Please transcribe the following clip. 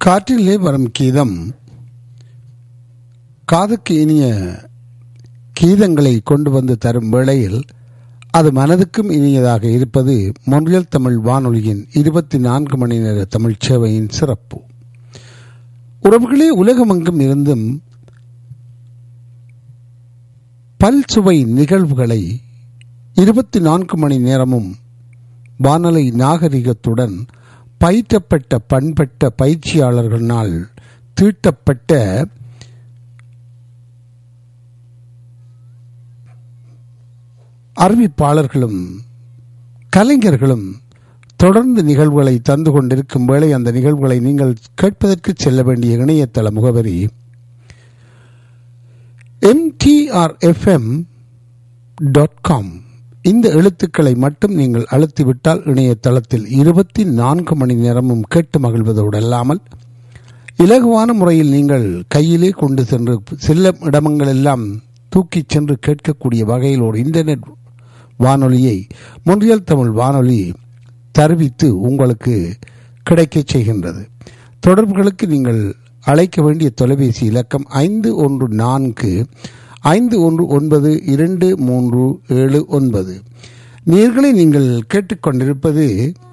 காற்றிலே வரும் கீதம் காதுக்கு இனிய கீதங்களை கொண்டு வந்து தரும் வேளையில் அது மனதுக்கும் இனியதாக இருப்பது மொழியல் தமிழ் வானொலியின் இருபத்தி நான்கு மணி நேர தமிழ் சேவையின் சிறப்பு உறவுகளே உலகமெங்கும் இருந்தும் பல்சுவை நிகழ்வுகளை இருபத்தி நான்கு மணி நேரமும் வானொலி நாகரிகத்துடன் பயிற்றப்பட்ட பண்பட்ட பயிற்சியாளர்களால் தீட்டப்பட்ட அறிவிப்பாளர்களும் கலைஞர்களும் தொடர்ந்து நிகழ்வுகளை தந்து கொண்டிருக்கும் வேளை அந்த நிகழ்வுகளை நீங்கள் கேட்பதற்கு செல்ல வேண்டிய இணையதள முகவரி எம்டிஆர்எஃப்எம் டாட் காம் இந்த எழுத்துக்களை மட்டும் நீங்கள் அழுத்திவிட்டால் இணையதளத்தில் இருபத்தி நான்கு மணி நேரமும் கேட்டு மகிழ்வதோடு அல்லாமல் இலகுவான முறையில் நீங்கள் கையிலே கொண்டு சென்று செல்லும் இடமங்களெல்லாம் தூக்கிச் சென்று கேட்கக்கூடிய வகையில் ஒரு இன்டர்நெட் வானொலியை மொன்றியல் தமிழ் வானொலி தருவித்து உங்களுக்கு கிடைக்கச் செய்கின்றது தொடர்புகளுக்கு நீங்கள் அழைக்க வேண்டிய தொலைபேசி இலக்கம் ஐந்து ஒன்று நான்கு ஐந்து ஒன்று ஒன்பது இரண்டு மூன்று ஏழு ஒன்பது நேர்களை நீங்கள் கேட்டுக்கொண்டிருப்பது